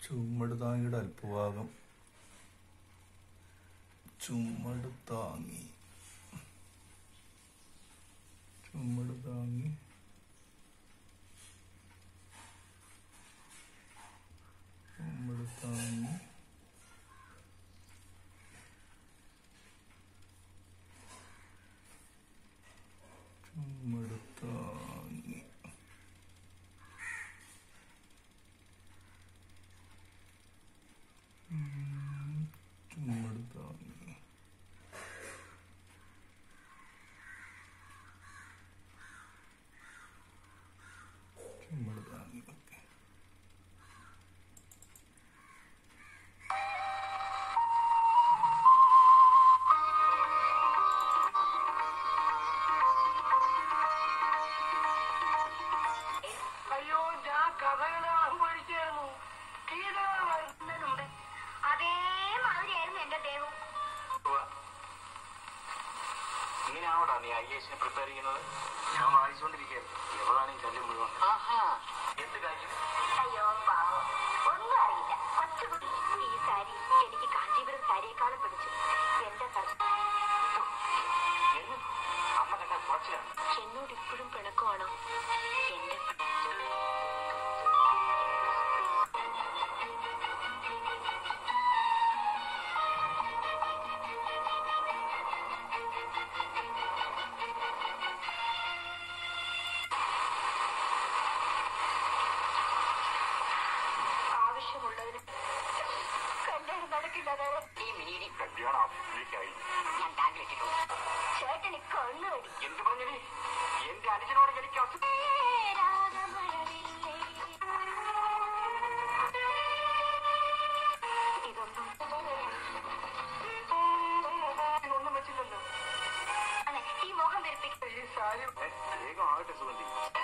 ചുമട് താങ്ങിയുടെ അല്പഭാഗം ചുമട് താങ്ങി ചുമട് താങ്ങി ചുമട് താങ്ങി ചുമട് താങ്ങി ഉം, ചുമട് താങ്ങി ചുമട് താങ്ങി ഓക്കെ അയ്യോ ഞാൻ കഥകളെ അനുഭവിക്കായിരുന്നു ഗീത വരുന്നതുണ്ട് അതേമാതിരിയായിരുന്നു എന്റെ ദേഹം ഇങ്ങനെയാണോടാ നീ ഐ എസിന് പ്രിപ്പയർ ചെയ്യുന്നത് ഞാൻ വായിച്ചുകൊണ്ടിരിക്കുകയായിരുന്നു എവിടാണ് ഈ ശല്യം മുഴുവൻ എന്ത് കാര്യം അയ്യോ പാവം ഒന്നും അറിയില്ല കൊച്ചുകുട്ടി ഈ സാരി എനിക്ക് കാഞ്ചീപുരം സാരിയെക്കാളും പിടിച്ചു എന്റെ കഷ്ടം എന്ന് അമ്മ കണ്ട കുറച്ചിലാണ് എന്നോട് ഇപ്പോഴും പിണക്കമാണോ എന്റെ ആവശ്യമുള്ളതിന് കല്യാണം നടക്കില്ലാതെ ഈ മിനി കല്യാണം അഭിനയിക്കായി ഞാൻ ടാങ്കിലിട്ടിട്ടുണ്ട് ചേട്ടന് കണ്ണുകടി എന്ത് പറഞ്ഞടി എന്റെ അനുജനോട് എനിക്ക് അസു- ഇതൊന്നും ഒന്നും വെച്ചില്ലല്ലോ ഈ മോഹം ധരിപ്പിക്കും ഈ സാരി ഏ, വേഗം ആകട്ടെ സുഗന്ധി